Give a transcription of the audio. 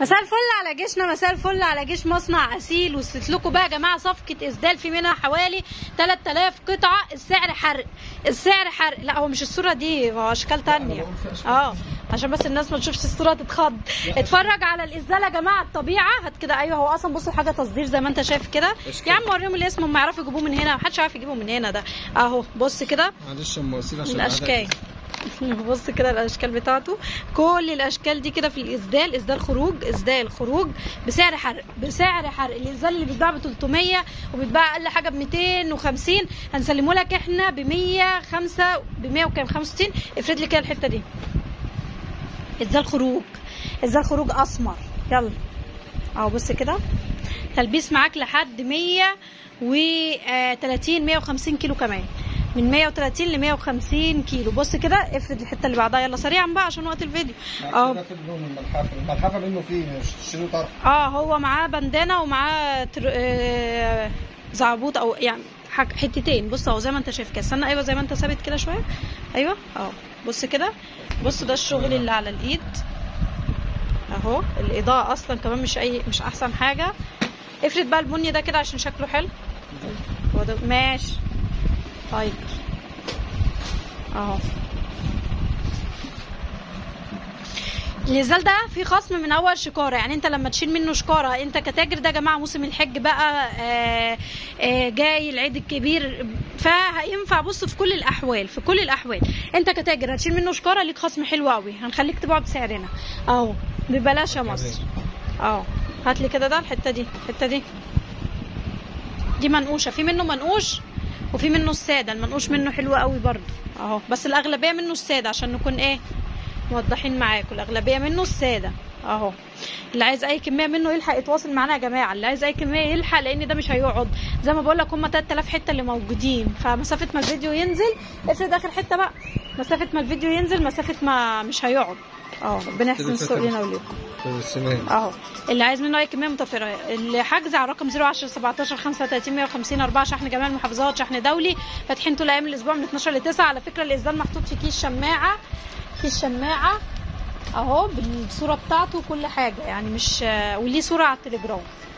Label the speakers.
Speaker 1: مساء الفل على جيشنا مساء الفل على جيش مصنع اسيل وصلت لكم بقى يا جماعه صفقه اسدال في منها حوالي 3000 قطعه السعر حرق السعر حرق لا هو مش الصوره دي هو اشكال تانية اه عشان بس الناس ما تشوفش الصوره تتخض اتفرج على الاسدال يا جماعه الطبيعه هات كده ايوه هو اصلا بصوا حاجه تصدير زي ما انت شايف كده يا عم وريهم الاسم هم يعرفوا يجيبوه من هنا محدش عارف يجيبه من هنا ده اهو بص كده
Speaker 2: معلش ام وسيله عشان
Speaker 1: الاشكال بص كده الاشكال بتاعته كل الاشكال دي كده في الاسدال اسدال خروج اسدال خروج بسعر حرق بسعر حرق الاسدال اللي بيتباع ب 300 وبيتباع اقل حاجه ب 250 هنسلمه لك احنا ب 105 ب 100 وكام 65 افرد لي كده الحته دي اسدال خروج اسدال خروج اسمر يلا اهو بص كده تلبيس معاك لحد 130 150 كيلو كمان من 130 ل 150 كيلو بص كده افرد الحته اللي بعدها يلا سريعا بقى عشان وقت الفيديو
Speaker 2: اه ده في اللون الملحفه الملحفه منه فيه مش شيلوا طرح
Speaker 1: اه هو معاه بندانه ومعاه تر... آه... زعبوط او يعني حاج... حتتين بص اهو زي ما انت شايف كده استنى ايوه زي ما انت ثابت كده شويه ايوه اهو بص كده بص ده الشغل اللي على الايد اهو الاضاءه اصلا كمان مش اي مش احسن حاجه افرد بقى البني ده كده عشان شكله حلو هو ده ماشي طيب اهو الازال ده فيه خصم من اول شكاره يعني انت لما تشيل منه شكاره انت كتاجر ده يا جماعه موسم الحج بقى آآ آآ جاي العيد الكبير فهينفع بص في كل الاحوال في كل الاحوال انت كتاجر هتشيل منه شكاره ليك خصم حلو قوي هنخليك تبيعه بسعرنا اهو ببلاش يا مصر اهو هات لي كده ده الحته دي الحته دي دي منقوشه في منه منقوش وفي منه الساده المنقوش منه حلو قوي برضو اهو بس الاغلبيه منه الساده عشان نكون ايه موضحين معاكم الاغلبيه منه الساده اهو اللي عايز اي كميه منه يلحق يتواصل معانا يا جماعه اللي عايز اي كميه يلحق لان ده مش هيقعد زي ما بقول لك هم 3000 حته اللي موجودين فمسافه ما الفيديو ينزل افرض اخر حته بقى مسافه ما الفيديو ينزل مسافه ما مش هيقعد اه ربنا يحسن السوق لنا وليكم اهو اللي عايز منه اي كميه متوفره الحجز على الرقم 010 17 35 150 4 شحن جميع المحافظات شحن دولي فاتحين طول ايام الاسبوع من 12 ل 9 على فكره الاسدال محطوط في كيس شماعه كيس شماعه اهو بالصوره بتاعته وكل حاجه يعني مش وليه صوره على التليجرام